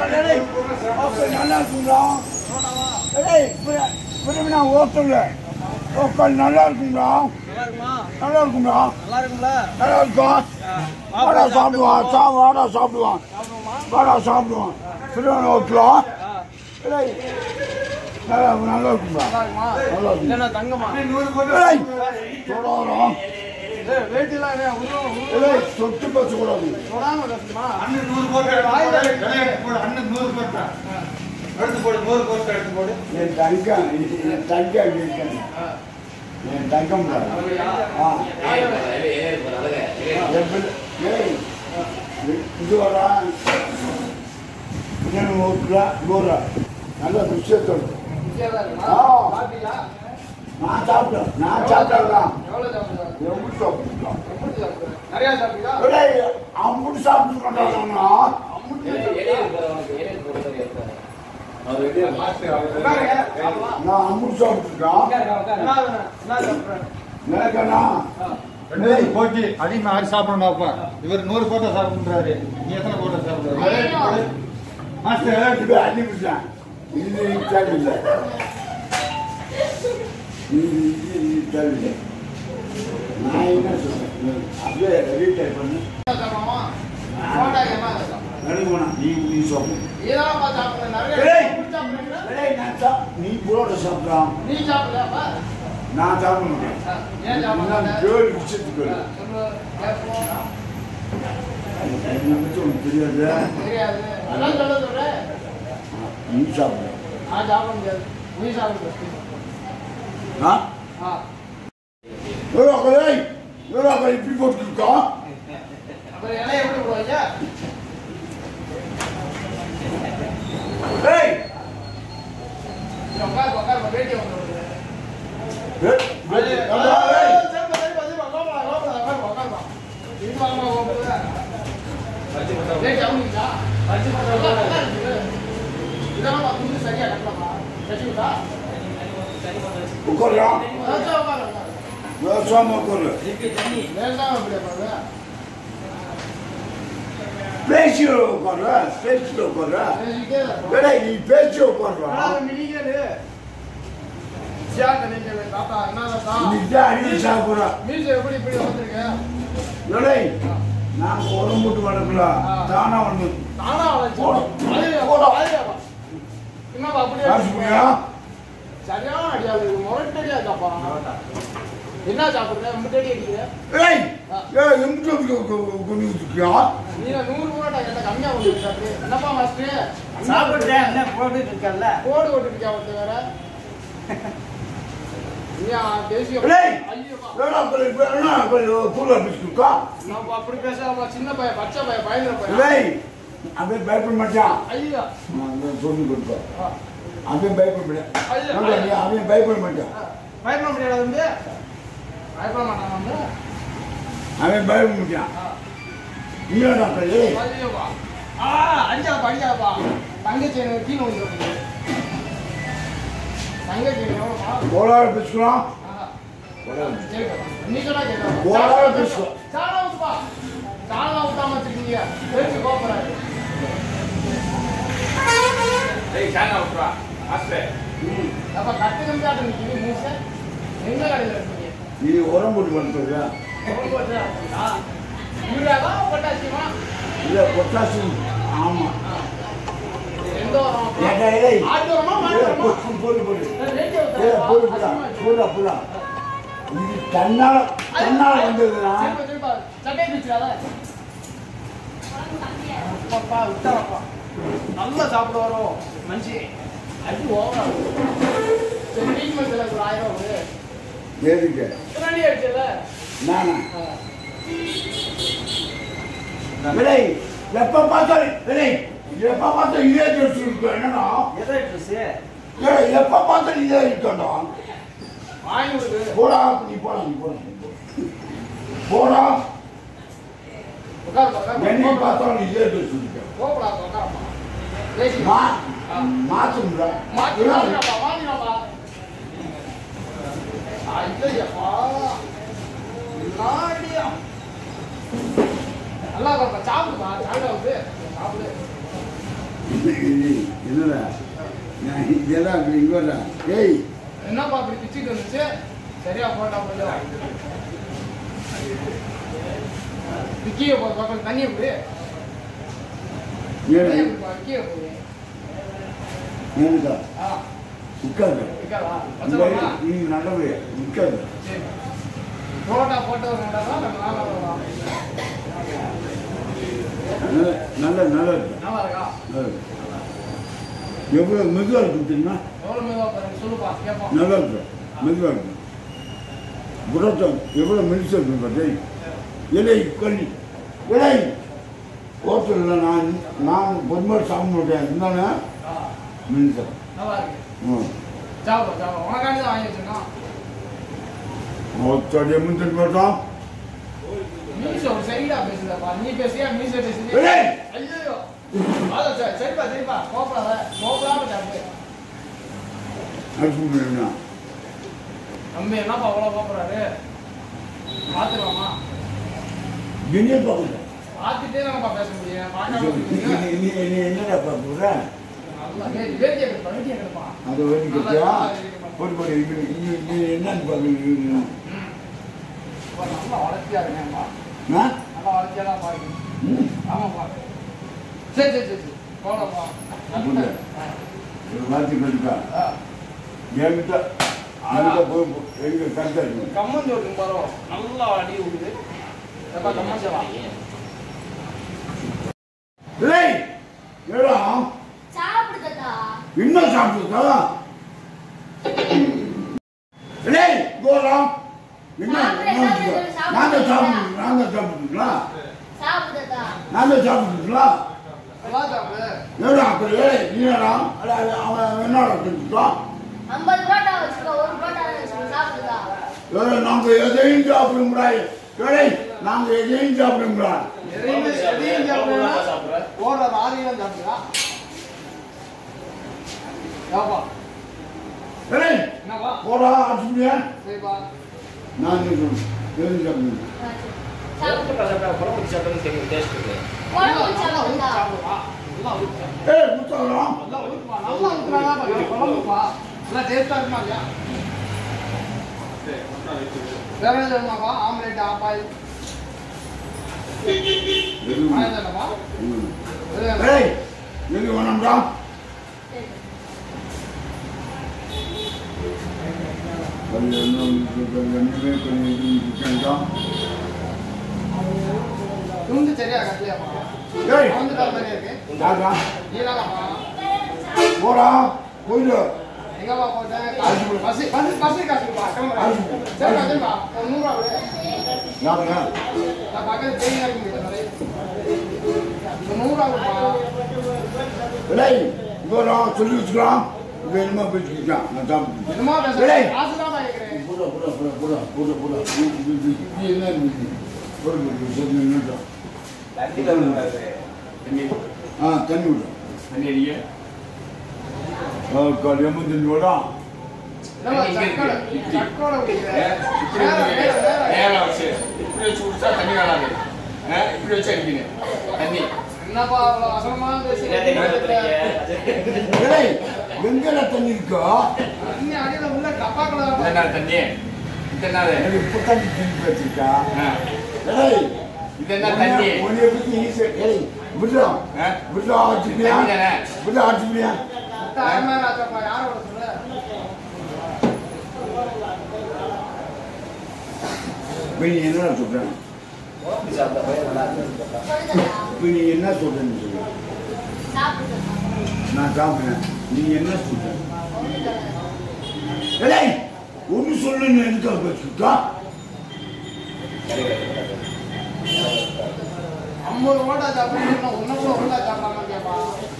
டேய், ஓகே, நல்லா இருக்குங்களா டேய், பிர- பிரிவினா ஹோட்டல்ல ஓக்கல் நல்லா இருக்குங்களா நல்லா இருக்குமா நல்லா இருக்குங்களா நல்லா இருக்குங்களா நல்லா இருக்கும் வாடா சாப்பிடுவான் சா வாடா சாப்பிடுவான் வாடா சாப்பிடுவான் பிரிவினா ஹோட்டலா டேய், நல்லா நல்லா இருக்குங்களா நல்லா இருக்குமா நல்லா இருக்கும் இல்லைண்ணா தங்கம்மா டேய், தொடாதடா. ஏய் வெயிட்டெல்லாம் என்ன உருவம் உருவம் டேய், தொட்டு பேசக்கூடாது தொடாம பேசுமா அண்ணன் நூறு போட்டு வாயில எடுத்து போடு அண்ணன் நூறு போட்டு எடுத்து போடு நூறு போட்டு எடுத்து போடு என் தங்கம் என் தங்கம் இருக்கேன் என் தங்கம் ஆ என் பிள்ளை- ஏய், இது வரா இன்னொன்று ஓட்டுறா நூறா நல்ல விஷயத்தோடு இங்கேதான் இருக்குமா ஆ. சாப்பிட்டீங்களா நான் சாப்பிட்டேன் நான் சாப்பிட்டேன் எவ்வளோ சாப்பிடுறா எப்படி சாப்பிட்டுருக்கான் எப்படி சாப்பிடுறா நிறையா சாப்பிட்டீங்களா அம்புட்டு சாப்பிட்டு கொண்டாடுறாங்கன்னா உட்காருங்க சாப்பிடலாம் நான் அம்புட்டு சாப்பிட்டுருக்கான் என்ன வேணும்? என்ன சாப்பிடுறேன் எனக்கண்ணா ரெண்டு பேரும் போட்டி அதிகமாக ஆறு சாப்பிடணும் அப்பா இவர் நூறு போட்டோ சாப்பிடுறாரு நீ எத்தனை போட்டோ சாப்பிடுறாரு மாஸ்டர் இது அடிப்பிட்டேன் இது தேவையில்லை இது இது இது தேவையில்லை நான் என்ன சொல்றேன் அப்படியே ரீடைப் பண்ணு சாப்பிடலாமா போண்டா என்ன சாப்பிடலாம் எனக்கு வேணாம் நீ நீ சாப்பிடு இதெல்லாம் பார்த்து சாப்பிடுறேன் நிறைய ஏய். ஃபுட் சாப்பிடுறீங்களா? ஏய், நான் சாப் நீ புரோட சாப்பிடலாம் நீ சாப்பிடலாமா நான் சாப்பிட மாட்டேன் ஏன் சாப்பிட நான் மாட்டேன்? கேள்வி விஷயத்துக்கு ஆ, சொல்லு, கேட்போம். என்னை பற்றி உனக்கு தெரியாது தெரியாது அதான் சொல்ல சொல்றேன் நீ சாப்பிடு நான் சாப்பிட முடியாது நீ சாப்பிடு ஆ ஆ எவ்வளோ கதை எவ்வளோ கதை இப்படி போட்டுருக்கோம் அப்புறம் இலையை எப்படி போடுவாங்க ஏய் உட்காரு உட்காரு வேட்டி வந்து ஏய், ஏய், ஏண்டா, ஏய். உட்கார்றா பேசாம உட்காரு பேசி உட்கார்ற பேசி உட்கார்ற ஏடா நீ பேசி உட்கார்றா இன்னைக்கு தான் அடி சாப்பிட்றா எப்படி இப்படி வந்திருக்கேன் ஏடா நாங்க உடம்புட்டு வளர்க்கல தானா வந்து நானா வளர்ச்சி போடு. அது போடு. அது என்னப்பா அப்படியே காசு புரியா சரியான அடியாது முரட்டடியா சாப்பா என்ன சாப்பிடுற முட்டடி அடிக்கிற ஏய் ஏய் எம்பிட்டு கொண்டு வச்சுக்கியா நீ நூறு போட்டா கேட்ட கம்மியா கொண்டு சாப்பிடு என்னப்பா மாஸ்டர் சாப்பிடுறேன் என்ன போட்டுட்டு இருக்கல கோடு ஓட்டுருக்கியா ஒருத்தர் வேற நீயா தேசிய ஏய் ஐயோப்பா ஏடா இப்போ என்ன கூலா பிடிச்சிருக்கா நம்ம அப்படி பேசாம சின்ன பையன் பச்சை பையன் பயந்துற பையன் ஏய் அவன் பயப்பட மாட்டான் ஐயா நான் சொல்லி கொடுப்பேன் அவன் பயப்பட மாட்டான் ஐயா. நல்லா நீ அவன் பயப்பட மாட்டான் பயப்பட முடியாது வந்து பயப்பட மாட்டான் வந்து அவன் பயப்பட மாட்டான் இல்லடா கலை ஐயோப்பா ஆ அஞ்சாப்பா அஞ்சாப்பா தங்கச்சி எனக்கு கீழே வந்து தங்கச்சி எவ்வளோப்பா கோலார பிடிச்சிக்கலாம் நீ சொன்னா கேட்கலாம் கோலார பிடிச்சிக்கலாம் சாணா ஊத்துப்பா சாணா ஊத்தாம வச்சிருக்கீங்க தெரிஞ்சு கோப்பறாரு அப்ப கட்டு கம்பியாட்டம் நிற்கிது மூசை எங்க கடையில் இருக்கீங்க நீ உரம் போட்டு பண்ணுறியா யூரியாவா பொட்டாசியமா இல்லை பொட்டாசியம் ஆமாம் எந்த உரம் ஏடா ஏய் ஆட்டு உரமா மாட்டு ஏய், உரமா போடு, போடு போடு ரேட்டு ஏய், ஊத்துறா. போடு புடா அசிங்கமா இருக்கு. போடா புடா இது தன்னால தன்னால வந்ததுன்னா திரும்ப, திரும்ப. சட்டையை பிடிச்சிடாத. அப்பப்பா, விட்டாரப்பா. நல்லா சாப்பிட வரும் மனுஷன் அடி ஓவரா சரி ட்ரீட்மெண்ட் செலவு ஒரு ஆயிரம் ரூபா கொடு. எதுக்கு ரெடி ஆயிடுச்சுல்ல நானா விலை எப்ப பார்த்தாலும் விலை எப்ப பார்த்தா இதே ட்ரெஸ் இருக்கு என்னன்னா எதை ட்ரெஸ் ஏய், எப்ப பார்த்தாலும் இதே இருக்கணும் வாங்கி கொடுக்கு போடா நீ போடா நீ போடா நீ போடா. போடா உட்காரு என்னை உட்காரு பார்த்தாலும் இதே ட்ரெஸ் இருக்கு கோபடாது உட்காரப்பா பேசி மா மாத்தும்ல மாத்தி மாத்தினப்பா மாத்தினப்பா ஐயப்பா நாடியா நல்லா இருக்கப்பா சாப்பிடுப்பா சாப்பிட வந்து சாப்பிடு என்னடா நான் இதெல்லாம் இங்கே வரா ஏய் என்னப்பா அப்படி பிச்சுட்டு வந்துச்சு சரியா போட்டா கொஞ்சம் விக்கிய போ பக்கம் தண்ணியை போய் ஏடா விக்கிய போய் ஏன்டா ஆ உட்காரு விக்காதா வச்சலாமா நீ நல்லது உட்காரு சரி புரோட்டா போட்டவர் தான் நம்ம நாளா வரலாம் நல்ல நல்ல நல்லது நல்லா இருக்கா நல்லது எவ்வளோ மெதுவாக இருக்கு தெரியுமா எவ்வளோ மெதுவா பாருங்க சொல்லுப்பா கேட்போம் நல்லா இருக்கு மெதுவாக இருக்கு புரோட்டம் எவ்வளோ மெலிசா இருக்கு பார்த்தே இலை கல்வி இலை ஹோட்டலில் நான் நான் பொதுமக்கள் சாப்பிட மாட்டேன் இருந்தானே ஆ மெலிசா நல்லா இருக்கு ம் சாப்பிடும் சாப்பிடும் உனக்காண்டி தான் வாங்கி வச்சிருக்கோம் ஒத்தடி முந்திரி போட்டோம் மீச ஒரு சைடா பேசுதப்பா நீ பேசியா மீச பேசுது இலை ஐயோ அதான் சரி சரிப்பா சரிப்பா கோப்படாத கோப்படாம சாப்பிடு அடிச்சு முடியும்னா தம்பி என்னப்பா அவ்வளோ கோப்பறாரு பார்த்துக்கலாமா என்ன பார்க்கல பார்த்துட்டே தானப்பா பேச முடியும் பார்க்காம பேசுறீங்க. நீ என்னடா பார்க்குற நல்லா ஏய், வேடிக்கை எடுப்பா வேடிக்கை எடுப்பா அதை வந்து கேட்டியா ஒரு ஒரு நீ என்னன்னு பார்க்குறீங்க ம் அப்பா, நல்லா வளர்த்தியா இருக்கேன்ப்பா ஆ நல்லா வளர்த்தியா தான் பாருங்க ம் ஆமாப்பா சரி சரி சரி சரி போடப்பா அப்படியா? ஒரு வார்த்தை கேட்டுக்கா ஆ என்கிட்ட என்கிட்ட போய் எங்க கரெக்டாக இருக்கு கம்மன் ஜோருக்கு பாரோ நல்லா அடி விடுது எப்பா கம்மன் ஜோரா இல்லை ஏடா சாப்பிடுதா இன்னும் சாப்பிட்டுருக்கா இல்லை போகலாம் என்ன நாங்கள் சாப்பிட்டு நாங்கள் சாப்பிட்டுருங்களா சாப்பிடுதா நாங்கள் சாப்பிட்டுருங்களா நல்லா சாப்பிடு ஏடா அப்படி ஏய் நீடா அட அவன் என்னடா செஞ்சுட்டான் ஐம்பது புரோட்டா வச்சுக்கோ ஒரு புரோட்டா வச்சுக்கோ சாப்பிடுதா ஏடா நாங்கள் எதையும் சாப்பிட முடியாது ஏடை நாங்கள் எதையும் சாப்பிட முடியாது எதையுமே எதையும் சாப்பிடுறா ஓடுற ராதியும் சாப்பிடுறா ஏப்பா ஏடை என்னப்பா போடா அடிச்சுடியா சரிப்பா நான் சொல்றேன் எதையும் சாப்பிடுங்க சாப்பிடு குழம்பு சாப்பிட்டது தெரியும் டேஸ்ட் இருக்கு குழம்பு நல்லா ஊத்தி சாப்பிடுதா சாப்பிடுப்பா நல்லா ஊத்து ஏய் முத்தாலாம் நல்லா ஊத்துப்பா நல்லா ஊத்துறாங்க பாரு குழம்புப்பா நல்லா டேஸ்டா இருக்குமா இல்லையா வேற என்ன வேணுமாப்பா ஆம்லேட் ஆப்பாயில் ஆயில் தானப்பா எது வேணும்? ஏய் எது வேணாம்டா கொஞ்சம் இன்னும் கொஞ்சம் கொஞ்சம் கொஞ்சம் துண்டு சரியா கட்டலையாப்பா ஏய் வந்துட்டா மாதிரியே இருக்கு யாரா நீதானப்பா போடா போயிடு எங்கப்பா போட்டேன் பசி பசி பசி காசுப்பா கிளம்புறேன் சரிப்பா சரிப்பா ஒரு நூறுரூவா விடு யாருங்க நான் பக்கத்து தேனியா இருக்கு வீட்டு மாதிரி ஒரு நூறுரூவா கொடுப்பா ஏய் இவரா சொல்லி வச்சுக்கலாம் இது என்னமா பேசிக்கிட்டான் நான் சாப்பிட்டு என்னமா ஏய். பேசுறேன் காசு தான் கேட்குறேன் போடா போடா போடா போடா போடா போடா நீ என்ன இருக்கு போடு போடு போடு நின்றுட்டான் தண்ணி தண்ணி தண்ணி ஆ தண்ணி விடு தண்ணி அடிக்க ஆ கல்யாணம் தண்ணி விடா என்னம்மா இங்க இருக்கு. சக்கரை இப்படி. சக்கரை குடிக்கிற இப்படி வேற வேற வேற நேரம் வச்சு இப்படி வச்சு குடிச்சா தண்ணி வராது ஆ, இப்படி வச்சு அடிக்கணும் தண்ணி என்னப்பா அவ்வளோ அசலமா பேசி ஏய் எங்கடா தண்ணி இருக்கோ தண்ணி அடியில உள்ள டப்பாக்குள்ள இது என்ன தண்ணி இது என்னது எனக்கு இப்போ தண்ணி திருப்பி வச்சிருக்கா ஆ, ஏய் இது என்ன தண்ணி உன்னைய பத்தி ஈஸி ஏய் விடுறா ஆ? விடுறா ஆச்சுப்பியா தண்ணி தானே? விடுறா ஆச்சுப்பியா தாய்மார் ஆச்சப்பா யாரோட சொல்ற போய் நீ என்ன சொல்றேன் சொல்லுதா போய் நீ என்ன சொல்றேன்னு சொல்லு சாப்பிடுதா நான் சாப்பிடுறேன் நீ என்ன சொல்ற ஏய் ஒன்று சொல்லுன்னு எதுக்காக பேசிக்கிட்டா ஐம்பது ஓட்டா சாப்பிட்டு ஒன்னு கூட ஒழுங்கா சாப்பிடாம கேப்பா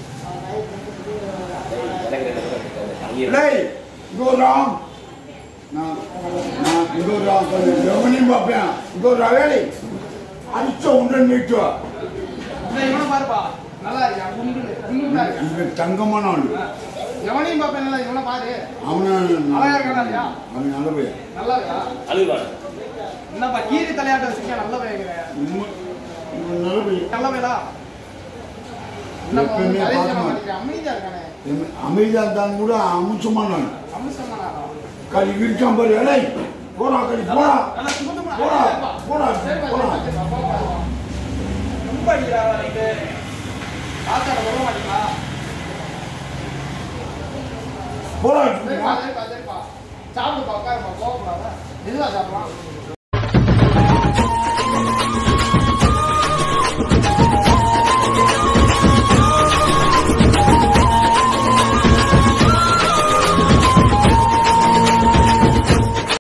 ஏய் இதோரா நான் நான் இதோரா கொஞ்சம் கவனியும் பார்ப்பேன் இதோரா வேலை அடிச்ச உடன் நீட்டு இந்த இவனை பாருப்பா நல்லா இருக்கியா குண்டு குண்டுடா இருக்கியா இது தங்கமான ஆளு எவனையும் பார்ப்பேன் நல்லா இவனை பாரு அவனை அழகா இருக்கானா இல்லையா? அவன் நல்ல பையன் நல்லா இருக்கா அழுவாடு என்னப்பா கீரி தலையாட்ட வச்சுக்க நல்ல வேகிற உண்மை- இவன் நல்ல பையன் நல்ல வேலா நம்ம எப்பயுமே கடைசியா பார்க்க மாட்டேன். மாட்டேங்கிறேன். அமைதியா இருக்கானே அமைதியாக இருந்தாலும் கூட அமுச்சமா நான் அம்சமா நான் கறி விரிச்சான் பாரு இலை போடா கறி போடா நல்லா சுத்தமா போடா, சரிப்பா. போடா, சரிப்பா, போடா. சரிப்பா, சரிப்பா, போப்பா, போப்பா. ரொம்ப அடிக்கிறாரா நீங்க ஆத்தாட வர மாட்டீங்களா போடா சரிப்பா சரிப்பா சரிப்பா சாப்பிடுப்பா உட்காருப்பா போகக்கூடாதா மெதுவா சாப்பிடலாம்